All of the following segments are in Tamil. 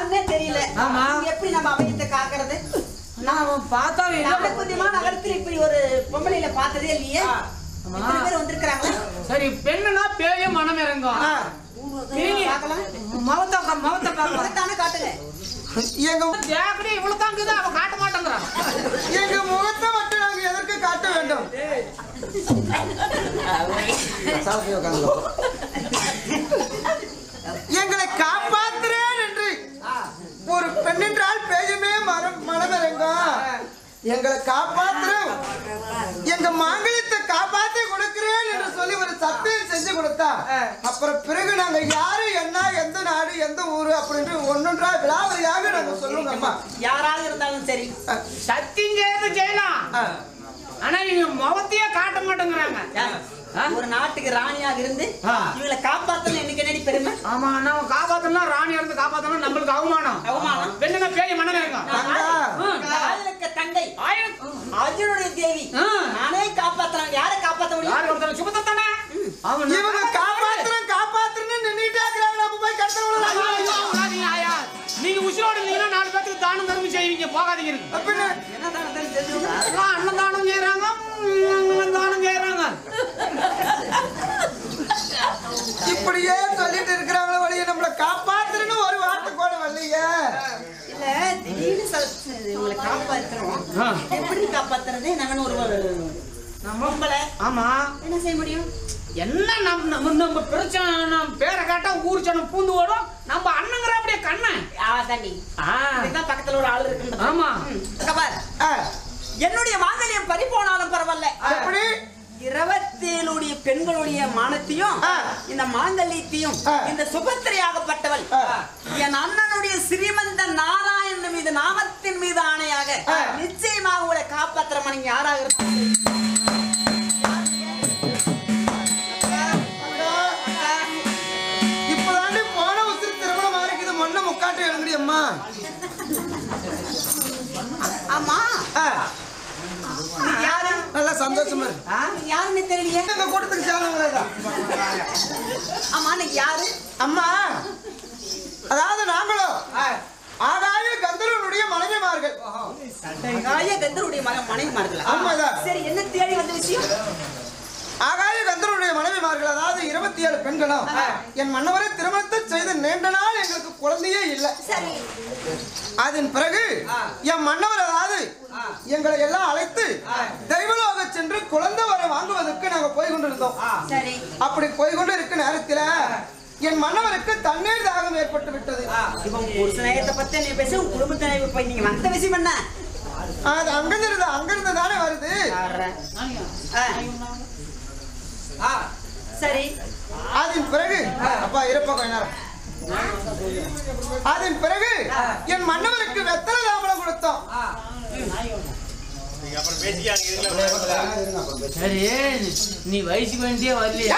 யாருன்னே தெரியல ஆமா. எப்படி நம்ம அவையத்தை காக்குறது நான் பார்த்தா நாளை கொஞ்சமா நகரத்துல இப்படி ஒரு பொம்பளையில பார்த்ததே இல்லையே ஆமா. இத்தனை பேர் வந்திருக்கிறாங்க சரி பெண்ணுனா பேய மனம் இறங்கும் நீங்க பார்க்கலாம் மவத்த மவத்த பார்க்கலாம் முகத்தானே காட்டுங்க எங்க ஜாக்கடி இவ்வளவு தாங்குது அவ காட்ட மாட்டேங்கிறான் எங்க முகத்தை மட்டும் நாங்க எதற்கு காட்ட வேண்டும் சாப்பிட்டு உட்கார்ந்து. எங்களை காப்பாத்துறேன் என்று ஒரு பெண்ணென்றால் பேயுமே மரம் மனமிறங்கும் எங்களை காப்பாத்துறேன் எங்க மாங்கலியத்தை காப்பாத்தி கொடுக்கிறேன் என்று சொல்லி ஒரு சத்தியம் செஞ்சு கொடுத்தா அப்புறம் பிறகு நாங்க யாரு என்ன எந்த நாடு எந்த ஊரு அப்படின்னு ஒன்னொன்றா விலாவரியாக நாங்க சொல்லுவோங்கம்மா யாராக இருந்தாலும் சரி சத்தியம் செய்யறது செய்யலாம் ஆனா இவங்க முகத்தையே காட்ட மாட்டேங்கிறாங்க ஆ? ஒரு நாட்டுக்கு ராணியாக இருந்து ஆ. இவங்களை காப்பாத்தணும் எனக்கு என்னடி பெருமை ஆமா நம்ம காப்பாத்தலாம் ராணி இருந்து காப்பாத்தலாம் நம்மளுக்கு அவமானம் அவமானம். பெண்ணுங்க பேய மனம் இறங்கும் தங்கா. ராஜனுக்கு தங்கை ஆயிரம் அர்ஜுனுடைய தேவி ஆ. நானே காப்பாத்துறாங்க யாரை காப்பாத்த முடியும் யாரு ஒருத்தர் சுபத்தை தானே அவன் இவங்க காப்பாத்துறேன் காப்பாத்துறேன்னு நின்னுட்டே இருக்கிறாங்க நம்ம போய் கடத்தல ஐயோ, விடாதீங்க, ஐயா. நீங்க உசிரோடு இருந்தீங்கன்னா நாலு பேத்துக்கு தானம் தர்மம் செய்வீங்க போகாதீங்க இருக்கு அப்படின்னு என்ன தானே தெரிஞ்சு எல்லாம் அன்னதானம் செய்யறாங்க ம், தானம் செய்யறாங்க இப்படியே சொல்லிட்டு இருக்கிறாங்களே வழிய நம்மள காப்பாத்துறேன்னு ஒரு வார்த்தை கூட வரலையே இல்ல திடீர்னு சொல்- இவங்களை காப்பாத்துறோம் ஆ. எப்படி காப்பாத்துறது நாங்கன்னு ஒரு பொம்பளை ஆமா என்ன செய்ய முடியும் என்ன நம்ம நம்ம நம்ம பிரச்சனை நம்ம பேரை கேட்டா ஊர் சனம் பூந்து ஓடும் நம்ம அண்ணங்கிற அப்படியே கண்ணன் ஆ தண்ணி ஆ, இதுதான் பக்கத்துல ஒரு ஆள் இருக்கு ஆமா கபார் ஆ, என்னுடைய மாங்கல்யம் பறி போனாலும் பரவாயில்ல எப்படி இருபத்தேழுடைய பெண்களுடைய மானத்தையும் ஆ. இந்த மாங்கல்யத்தையும் ஆ. இந்த சுபத்திரையாகப்பட்டவள் ஆ. என் அண்ணனுடைய ஸ்ரீமந்த நாராயணன் மீது நாமத்தின் மீது ஆணையாக ஆ. நிச்சயமாக உங்களை காப்பாற்றுற மணிக்கு யாராக இருந்தாலும் இப்பதாண்டி போன உசிறு திருமணமா இருக்குது மண்ண முக்காட்டு எழுங்குடி அம்மா ஆமா ஆ, நீ யாரு நல்லா சந்தோஷமா இருக்கு ஆ, நீ யாருன்னு தெரியலையே எங்க கூட்டத்துக்கு சேர்ந்தவங்களேதான் ஆமா நீ யாரு அம்மா அதாவது நாங்களும் ஆகாய கந்தரனுடைய மனைவிமார்கள் காய கந்தருடைய மகன் மனைவி மார்களா உண்மைதான். சரி என்ன தேடி வந்த விஷயம் ஆகாய கந்தரனுடைய மனைவிமார்கள் அதாவது இருபத்தி ஏழு பெண்களும் என் மன்னவரை திருமணத்தை செய்து நீண்ட நாள் எங்களுக்கு குழந்தையே இல்லை சரி அதன் பிறகு என் மன்னவர் அதாவது எங்களை எல்லாம் அழைத்து தெய்வலோக சென்று குழந்தை வர வாங்குவதற்கு நாங்க போய் கொண்டிருந்தோம் சரி அப்படி போய் கொண்டு இருக்க நேரத்துல என் மன்னவருக்கு தண்ணீர் தாகம் ஏற்பட்டு விட்டது இப்போ உன் புருஷ நேயத்தை பத்தி நீ பேச உன் குடும்பத்தை நேயம் போய் நீங்க வந்த விஷயம் என்ன அது அங்கிருந்து அங்கிருந்து தானே வருது ஆ. சரி அதன் பிறகு அப்பா இருப்பா கொஞ்ச நேரம் அதன் பிறகு என் மன்னவருக்கு வெத்தலை தாம்பலம் கொடுத்தோம் சரி நீ வயசுக்கு வேண்டிய வரலையா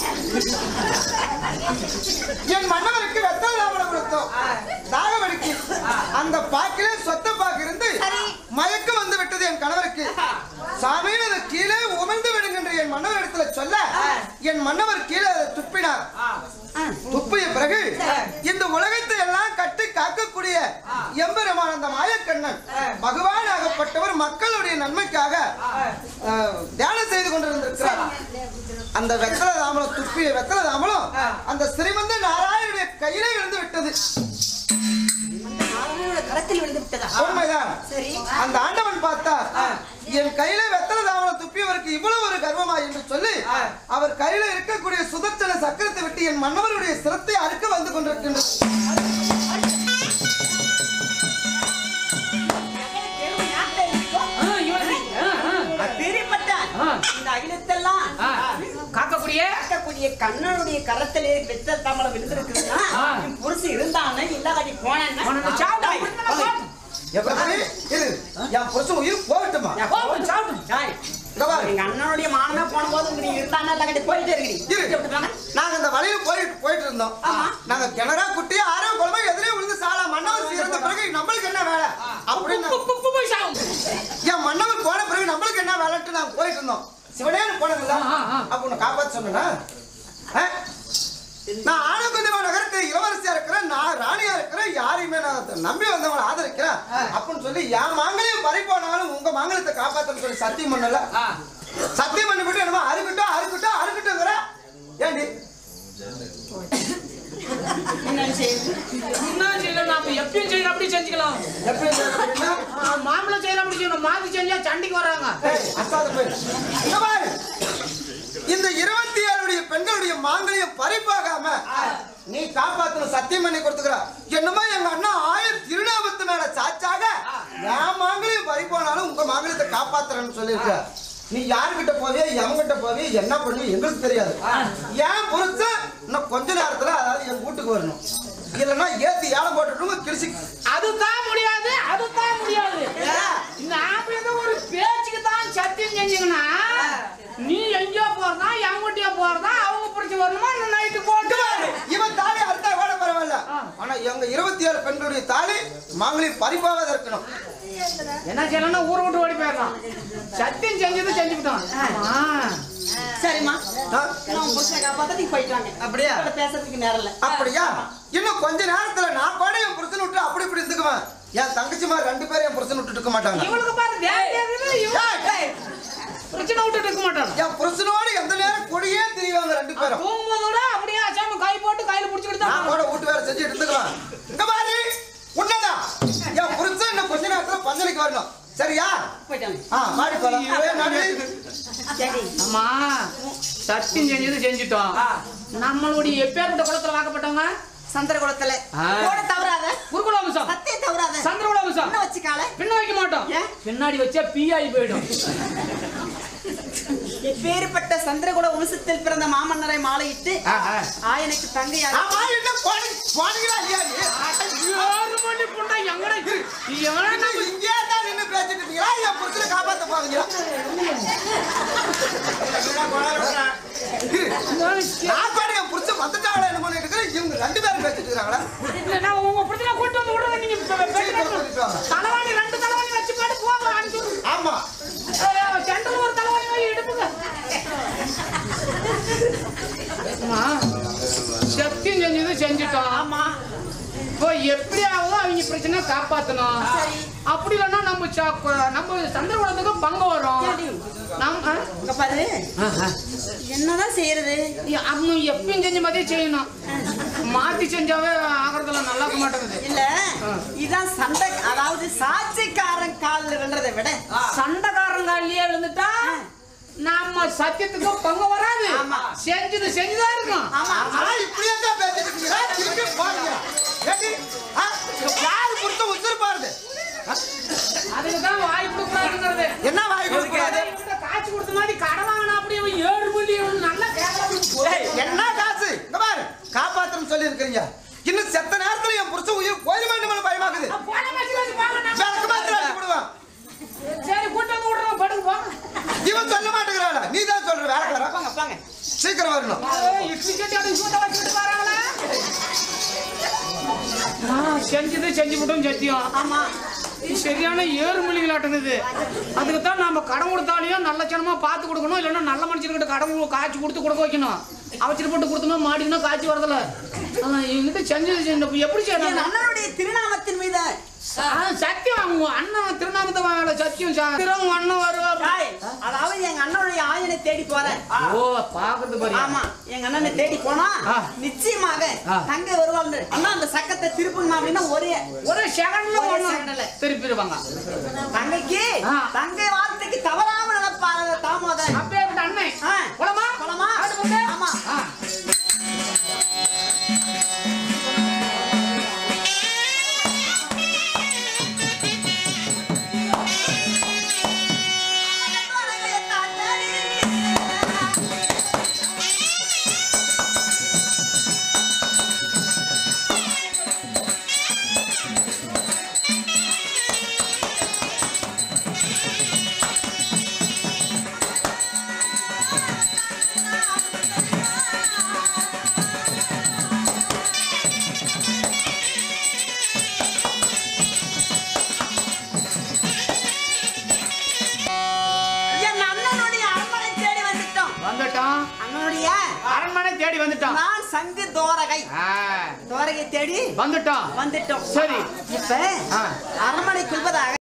என் மன்னவருக்கு வெத்தலை தாம்பலம் கொடுத்தோம் தாகம் அடிக்கு அந்த பாக்கிலே சொத்த பாக்கு இருந்து மயக்கம் வந்து விட்டது என் கணவருக்கு சாமியில் அது கீழே உமிழ்ந்து விடுங்க என்று என் மன்னவர் இடத்துல சொல்ல என் மன்னவர் கீழே அதை துப்பினார் துப்பிய பிறகு இந்த உலகத்தை எல்லாம் கட்டி காக்கக்கூடிய எம்பெருமான் அந்த மாயக்கண்ணன் பகவான் ஆகப்பட்டவர் மக்களுடைய நன்மைக்காக அஹ், தியானம் செய்து கொண்டிருந்திருக்கிறார் அந்த வெத்தலை தாமலம் துப்பிய வெத்தலை தாமலம் அந்த ஸ்ரீமந்த நாராயணுடைய கையிலே விழுந்து விட்டது நாராயணனோட கரத்தில் விழுந்து விட்டதா உண்மைதான் சரி அந்த ஆண்டவன் பார்த்தா என் கையில வெத்தலை தாமலம் துப்பியவருக்கு இவ்வளவு ஒரு கர்வமா என்று சொல்லி அவர் கையில இருக்கக்கூடிய சுதர்சன சக்கரத்தை விட்டு என் மன்னவருடைய சிரத்தை அறுக்க வந்து கொண்டிருக்கின்றது ஆ, இவனுக்கு, ஆ, ஆ. பெரியப்பட்ட ஆ. இந்த அகிலத்தெல்லாம் ஆ, காக்கக்கூடிய பார்க்கக்கூடிய கண்ணனுடைய கரத்திலே வெத்த தமிழ விழுந்திருக்குதுன்னா ஆ. என் புருஷன் இருந்தானே இல்லாட்டி போனேன்னா உனக்கு சாப்பிட்டா, உனக்கு சாப்பிட்டா. எப்படி இரு என் புருஷன் உயிர் போகட்டுமா கோபம் சாப்பிட்டு. டேய், இங்க பாரு. எங்க அண்ணனுடைய மானமே போன போது நீ இருந்தானே இல்லாட்டி போயிட்டே இரு. இருக்கிறீங்க நாங்க இந்த வழியில போயிட்டு போயிட்டு இருந்தோம் ஆமா. நாங்க கிணறா குட்டியா ஆரோ குழம்பு எதிரே விழுந்து சாலா மன்னவர் இறந்த பிறகு நம்மளுக்கு என்ன வேலை அப்படின்னு உப்பு, உப்பு போய் சாப்பிடு. என் மன்னவர் போன பிறகு நம்மளுக்கு என்ன வேலைன்ட்டு நாங்க போயிட்டு இருந்தோம் சிவனேன்னு போனதில்ல ஆ, ஆ. அப்ப உன்னை காப்பாத்த சொன்னா நான் ஆனகுந்திமா நகரத்தில் இடத்துல இளவரசியா இருக்கிறேன் நான் ராணியா இருக்கிறேன் யாரையுமே நான் நம்பி வந்தவங்களை ஆதரிக்கிறேன் அப்படின்னு சொல்லி என் மாங்கலையும் பறி போனாலும் உங்க மாங்கலத்தை காப்பாத்தன்னு சொல்லி சத்தியம் பண்ணல ஆ. சத்தியம் பண்ணி விட்டு என்னமோ அறுக்கட்டும் அறுக்கட்டும் அறுக்கட்டுங்கிற ஏண்டி என்ன செய்யலாம் நாம எப்பயும் செய்யற அப்படி செஞ்சுக்கலாம் எப்படி இருந்தது அப்படின்னா, ஆ, மாம்பழம் செய்யற அப்படி செய்யணும் மாத்தி செஞ்சா சண்டைக்கு வர்றாங்க ஏய், அசாத போய். இங்க பாரு. இந்த இருபத்தி ஏழுடைய பெண்களுடைய மாங்கலியம் பறிப்பாகாம நீ காப்பாத்தணும் சத்தியம் பண்ணி கொடுத்துக்கிற என்னமோ எங்க அண்ணா ஆயிரம் திருநாமத்து மேல சாச்சாக என் மாங்கலியம் பறிப்போனாலும் உங்க மாங்கலியத்தை காப்பாத்துறேன்னு சொல்லியிருக்க நீ யாருக்கிட்ட போவிய எவங்கிட்ட போவிய என்ன பண்ணி எங்களுக்கு தெரியாது ஏன் புருஷன் இன்னும் கொஞ்ச நேரத்துல அதாவது என் வீட்டுக்கு வரணும் இல்லைன்னா ஏத்தி ஏலம் போட்டுட்டு கிழிச்சு அதுதான் முடியாது அதுதான் முடியாது நாம ஏதோ ஒரு பேச்சுக்கு தான் சத்தியம் செஞ்சீங்கன்னா நீ எங்கேயோ போறதா எவங்கிட்டயோ போறதா அவங்க பிடிச்சி வரணுமா இந்த நைட்டு போட்டு இவன் தாலி அறுத்தா கூட பரவாயில்ல ஆனா எங்க இருபத்தி ஏழு பெண்களுடைய தாலி மாங்கலியம் பறிப்பாக இருக்கணும் என்ன செய்யணும்னா ஊரை விட்டு ஓடி போயிடலாம் சத்தியம் செஞ்சது செஞ்சுக்கிட்டோம் ஆமா. சரிம்மா ஆ? நான் புருஷனை காப்பாத்த நீ போயிட்டு வாங்க அப்படியா? உங்கள்ட்ட பேசுறதுக்கு நேரம் இல்ல அப்படியா இன்னும் கொஞ்ச நேரத்துல நான் கூட என் புருஷன் விட்டு அப்படி இப்படி இருந்துக்குவேன் என் தங்கச்சிமா ரெண்டு பேரும் என் புருஷன் விட்டுட்டு இருக்க மாட்டாங்க இவளுக்கு பாரு வேலையே இருக்குது, இவ- ஏய், பிரச்சனை விட்டுட்டு இருக்க மாட்டான் என் புருஷனோடு எந்த நேரம் கொடியே திரிவாங்க ரெண்டு பேரும் தூங்கும்போது கூட அப்படியே அசாம கை போட்டு கையில புடிச்சுக்கிட்டு நான் தான் கூட வீட்டு வேலை செஞ்சு இருந்துக்குவேன் இந்த மாதிரி உன்னதான் என் புருஷன் இன்னும் கொஞ்ச நேரத்துல பந்தலுக்கு வரணும் சரியா போயிட்டு வாங்க ஆ மாடி போலாம் ஏய், நன்றி. சரி ஆமா சத்தியம் செஞ்சது செஞ்சுட்டோம் நம்மளுடைய எப்பேற்பட்ட குளத்துல வாக்கப்பட்டவங்க சந்திரகுலத்துல ஆ. கூட தவறாத குருகுல வம்சம் சத்தியம் தவறாத சந்திரகுல வம்சம் என்ன வச்சுக்கால பின்ன வைக்க மாட்டோம் ஏன்? பின்னாடி வச்சா பீயாயி போயிடும் எப்பேற்பட்ட சந்திரகுல வம்சத்தில் பிறந்த மாமன்னரை மாலையிட்டு ஆயனுக்கு தங்கையாக ஆமா என்ன போனி போனீங்களா இல்லையா நீ? ஆறு மணி புண்டை எங்கடா இது? எவனா என்ன இங்கேயே தான் நின்னு பேசிட்டு இருக்கீங்களா என் புருஷனை காப்பாத்த போவீங்களா நான் கூட என் புருஷன் வந்துட்டாங்களா என்ன பண்ணிட்டு இருக்கிறேன் இவங்க ரெண்டு பேரும் பேசிட்டு இருக்காங்களா இல்லைன்னா உங்க பிரச்சனை கூட்டு வந்து விடுறத நீங்க பெ- பெ- பெ- தலைவாணி ரெண்டு தலைவாணி வச்சு பாட்டு போங்க அனுப்பிச்சு விடு. ஆமா ஏய், சென்டர்ல ஒரு தலைவாணி வை எடுப்புங்க அம்மா, சத்தியம் செஞ்சது செஞ்சுட்டோம் ஆமா இப்போ எப்படியாவது அவங்க பிரச்சனை காப்பாத்தணும் சரி. அப்படி இல்லைன்னா நம்ம ச- நம்ம சந்திரகுலத்துக்கு பங்கம் வரும் ஏடி? நம்ம இங்க பாரு என்னதான் செய்யறது அவங்க எப்பயும் செஞ்ச மாதிரியே செய்யணும் மாத்தி செஞ்சாவே ஆகிறதுல நல்லா இருக்க மாட்டேங்குது இல்ல இதான் சண்டை அதாவது சாட்சிக்காரன் காலில் விழுறதை விட சண்டைக்காரங்காலியே விழுந்துட்டா நம்ம சத்தியத்துக்கு பங்கு வராது ஆமா. செஞ்சது செஞ்சுதான் இருக்கும் ஆமா ஆனா இப்படியே தான் பேசிட்டு இருக்கீங்களா திருப்பி போறீங்க ஏடி? ஆ? யாரு புருஷன் உச்சிருப்பாருது அதுக்கு தான் வாய் கொடுக்கூடாதுங்கிறது என்ன வாய் கொடுக்கூடாது இவன்கிட்ட காசு கொடுத்த மாதிரி கடன் வாங்கினா அப்படியே இவன் ஏழு மணி இவன் நல்லா கேட்கலாம் ஏய், என்ன காசு இந்த பாரு காப்பாத்தணும் சொல்லி இருக்கிறீங்க இன்னும் செத்த நேரத்துல என் புருஷன் உயிர் போயிடுமா என்ன பயமாக்குது போன மாசத்துல வச்சு பாருங்க நான். விளக்கு மாத்திரம் அடிச்சு விடுவான் சரி கூட்டு வந்து விடுறோம் படுங்க போங்க இவன் சொல்ல மாட்டேங்கிறாள நீ தான் சொல்ற வேலைக்கார வாங்க வாங்க சீக்கிரம் வரணும் ஏய், இட்லி சட்டி அப்படி சூட்ட வச்சுட்டு வராங்களா ஆ, செஞ்சது செஞ்சு விட்டோம் சத்தியம் ஆமா இது சரியான ஏறு மொழிகளாட்டுங்குது அதுக்கு தான் நம்ம கடன் கொடுத்தாலையும் நல்ல சனமா பார்த்து கொடுக்கணும் இல்லைன்னா நல்ல மனுஷன்கிட்ட கடன் கு- காய்ச்சி கொடுத்து கொடுக்க வைக்கணும் அவச்சிட்டு போட்டு கொடுத்தோம்னா மாடினா காய்ச்சி வரதில்ல அதான் என்கிட்ட செஞ்சது செஞ்சு எப்படி என் செய்யணும் அண்ணனுடைய திருநாமத்தின் மீது சத்தியம் அவங்க அண்ணன் திருநாமத்தை வாங்கல சத்தியம் சத்திரம் உங்க அண்ணன் வருவா தாய், அதாவது எங்க அண்ணனுடைய ஆயனை தேடி போறேன் ஓ பாக்குறது பாரு ஆமா எங்க அண்ணனை தேடி போனா ஆ. நிச்சயமாக ஆ. தங்கை வருவாள் அண்ணா அந்த சக்கத்தை திருப்புங்கம்மா அப்படின்னா ஒரே ஒரே செகண்ட்ல ஒரே ஒண்ணு secondல. திருப்பிடுவாங்க தங்கைக்கு ஆ. தங்கை வார்த்தைக்கு தவறாம நடப்பாரு தாமோதர் அப்படியே விட்ட அண்ணன் ஆ. போலாமா போலாமா? ஆடு போட்டு. ஆமா. ஆ. ஆ வந்துட்டான் அண்ணனுடைய அரண்மனை தேடி வந்துட்டான் நான் சங்கு தோரகை ஆ, தோரகை தேடி வந்துட்டான் வந்துட்டோம் சரி இப்ப ஆ. அரண்மனைக்குள்வதாக